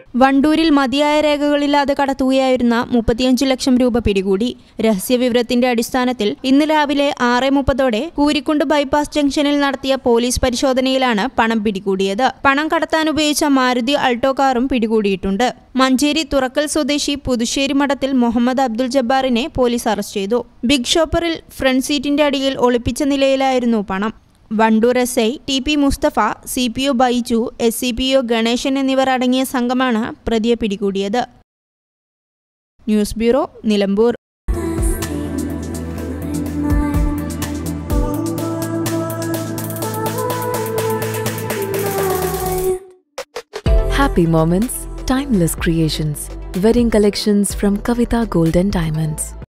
വണ്ടൂരിൽ മതിയായ രേഖകളില്ലാതെ കടത്തുകയായിരുന്ന മുപ്പത്തിയഞ്ച് ലക്ഷം രൂപ പിടികൂടി രഹസ്യവിവരത്തിന്റെ അടിസ്ഥാനത്തിൽ ഇന്ന് രാവിലെ ആറ് മുപ്പതോടെ കൂരിക്കുണ്ട് ബൈപ്പാസ് ജംഗ്ഷനിൽ നടത്തിയ പോലീസ് പരിശോധനയിലാണ് പണം പിടികൂടിയത് പണം കടത്താൻ ഉപയോഗിച്ച മാരുതി അൾട്ടോ കാറും പിടികൂടിയിട്ടുണ്ട് മഞ്ചേരി തുറക്കൽ സ്വദേശി പുതുശ്ശേരി മഠത്തിൽ മുഹമ്മദ് അബ്ദുൽ ജബ്ബാറിനെ പോലീസ് അറസ്റ്റ് ചെയ്തു ബിഗ് ഷോപ്പറിൽ ഫ്രണ്ട് സീറ്റിന്റെ അടിയിൽ ഒളിപ്പിച്ച നിലയിലായിരുന്നു പണം Wandoor S I T P Mustafa C P O Baiju S C P O Ganesan എന്നിവർ അടങ്ങിയ സംഘമാണ് പ്രതിയെ പിടികൂടിയത് news bureau Nilambur Happy moments, timeless creations. Wedding collections from Kavita Gold and Diamonds.